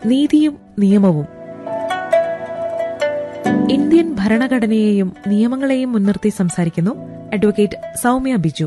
നീതിയും നിയമവും ഇന്ത്യൻ ഭരണഘടനയെയും നിയമങ്ങളെയും മുൻനിർത്തി സംസാരിക്കുന്നു അഡ്വക്കേറ്റ് സൗമ്യ ബിജു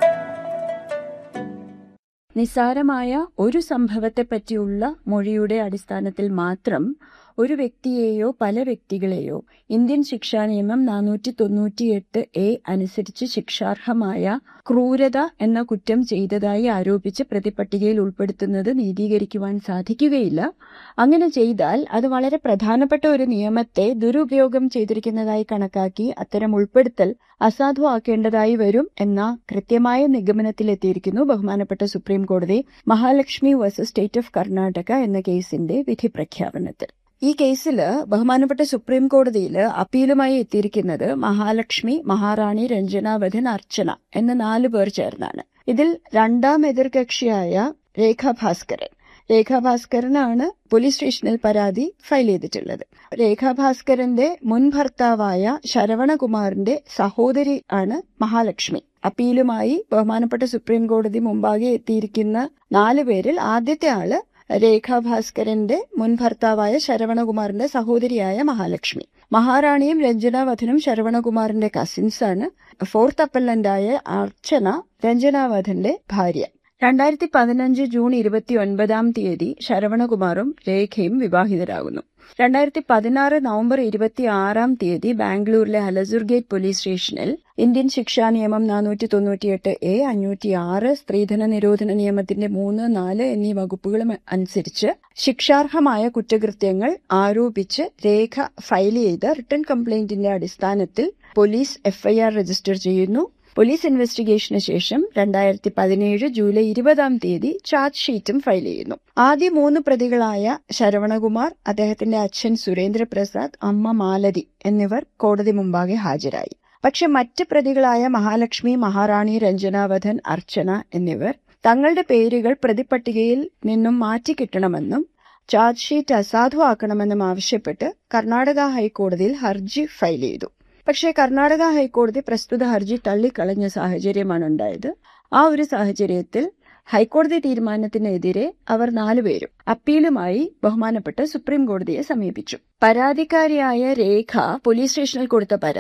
നിസ്സാരമായ ഒരു സംഭവത്തെപ്പറ്റിയുള്ള മൊഴിയുടെ അടിസ്ഥാനത്തിൽ മാത്രം ഒരു വ്യക്തിയെയോ പല വ്യക്തികളെയോ ഇന്ത്യൻ ശിക്ഷാ നിയമം നാനൂറ്റി തൊണ്ണൂറ്റിയെട്ട് എ അനുസരിച്ച് ശിക്ഷാർഹമായ ക്രൂരത എന്ന കുറ്റം ചെയ്തതായി ആരോപിച്ച് പ്രതിപട്ടികയിൽ ഉൾപ്പെടുത്തുന്നത് നീതീകരിക്കുവാൻ സാധിക്കുകയില്ല അങ്ങനെ ചെയ്താൽ അത് വളരെ പ്രധാനപ്പെട്ട ഒരു നിയമത്തെ ദുരുപയോഗം ചെയ്തിരിക്കുന്നതായി കണക്കാക്കി അത്തരം ഉൾപ്പെടുത്തൽ അസാധുവാക്കേണ്ടതായി വരും എന്ന കൃത്യമായ നിഗമനത്തിലെത്തിയിരിക്കുന്നു ബഹുമാനപ്പെട്ട സുപ്രീം കോടതി Mahalakshmi versus state of Karnataka എന്ന കേസിന്റെ വിധി പ്രഖ്യാപനത്തിൽ ഈ കേസിൽ ബഹുമാനപ്പെട്ട സുപ്രീം കോടതിയിൽ അപ്പീലുമായി എത്തിയിരിക്കുന്നത് മഹാലക്ഷ്മി മഹാറാണി രഞ്ജനാവധൻ അർച്ചന എന്ന നാലു പേർ ചേർന്നാണ് ഇതിൽ രണ്ടാം എതിർകക്ഷിയായ രേഖ ഭാസ്കരൻ രേഖ ഭാസ്കരനാണ് പോലീസ് സ്റ്റേഷനിൽ പരാതി ഫയൽ ചെയ്തിട്ടുള്ളത് രേഖ ഭാസ്കരന്റെ മുൻ ഭർത്താവായ ശരവണകുമാറിന്റെ സഹോദരി ആണ് മഹാലക്ഷ്മി അപ്പീലുമായി ബഹുമാനപ്പെട്ട സുപ്രീം കോടതി മുമ്പാകെ എത്തിയിരിക്കുന്ന നാലു പേരിൽ ആദ്യത്തെ ആള് രേഖ ഭാസ്കരന്റെ മുൻ ഭർത്താവായ ശരവണകുമാറിന്റെ സഹോദരിയായ മഹാലക്ഷ്മി മഹാറാണിയും രഞ്ജനാവധനും ശരവണകുമാറിന്റെ കസിൻസ് ആണ് ഫോർത്ത് അപ്പല്ലന്റായ അർച്ചന രഞ്ജനാവധന്റെ ഭാര്യ രണ്ടായിരത്തി പതിനഞ്ച് ജൂൺ ഇരുപത്തി ഒൻപതാം തീയതി ശരവണകുമാറും രേഖയും വിവാഹിതരാകുന്നു രണ്ടായിരത്തി പതിനാറ് നവംബർ ഇരുപത്തി ആറാം തീയതി ബാംഗ്ലൂരിലെ Halasur gate police station Indian ശിക്ഷാ നിയമം നാനൂറ്റി തൊണ്ണൂറ്റിയെട്ട് എ അഞ്ഞൂറ്റി ആറ് സ്ത്രീധന നിരോധന നിയമത്തിന്റെ മൂന്ന് നാല് എന്നീ വകുപ്പുകൾ അനുസരിച്ച് ശിക്ഷാർഹമായ കുറ്റകൃത്യങ്ങൾ ആരോപിച്ച് രേഖ ഫയൽ ചെയ്ത റിട്ടേൺ കംപ്ലൈന്റിന്റെ അടിസ്ഥാനത്തിൽ പോലീസ് എഫ്ഐആർ രജിസ്റ്റർ ചെയ്യുന്നു പോലീസ് ഇൻവെസ്റ്റിഗേഷന് ശേഷം രണ്ടായിരത്തി പതിനേഴ് ജൂലൈ ഇരുപതാം തീയതി ചാർജ് ഷീറ്റും ഫയൽ ചെയ്യുന്നു ആദ്യ മൂന്ന് പ്രതികളായ ശരവണകുമാർ അദ്ദേഹത്തിന്റെ അച്ഛൻ സുരേന്ദ്രപ്രസാദ് അമ്മ മാലതി എന്നിവർ കോടതി മുമ്പാകെ ഹാജരായി പക്ഷെ മറ്റ് പ്രതികളായ മഹാലക്ഷ്മി മഹാറാണി രഞ്ജനാവധൻ അർച്ചന എന്നിവർ തങ്ങളുടെ പേരുകൾ പ്രതിപട്ടികയിൽ നിന്നും മാറ്റിക്കിട്ടണമെന്നും ചാർജ് ഷീറ്റ് അസാധുവാക്കണമെന്നും ആവശ്യപ്പെട്ട് കർണാടക ഹൈക്കോടതിയിൽ ഹർജി ഫയൽ ചെയ്തു പക്ഷേ കർണാടക ഹൈക്കോടതി പ്രസ്തുത ഹർജി തള്ളിക്കളഞ്ഞ സാഹചര്യമാണ് ഉണ്ടായത് ആ ഒരു സാഹചര്യത്തിൽ ഹൈക്കോടതി തീരുമാനത്തിനെതിരെ അവർ നാലുപേരും അപ്പീലുമായി ബഹുമാനപ്പെട്ട സുപ്രീം കോടതിയെ സമീപിച്ചു പരാതിക്കാരിയായ രേഖ പോലീസ് സ്റ്റേഷനിൽ കൊടുത്ത പരാതി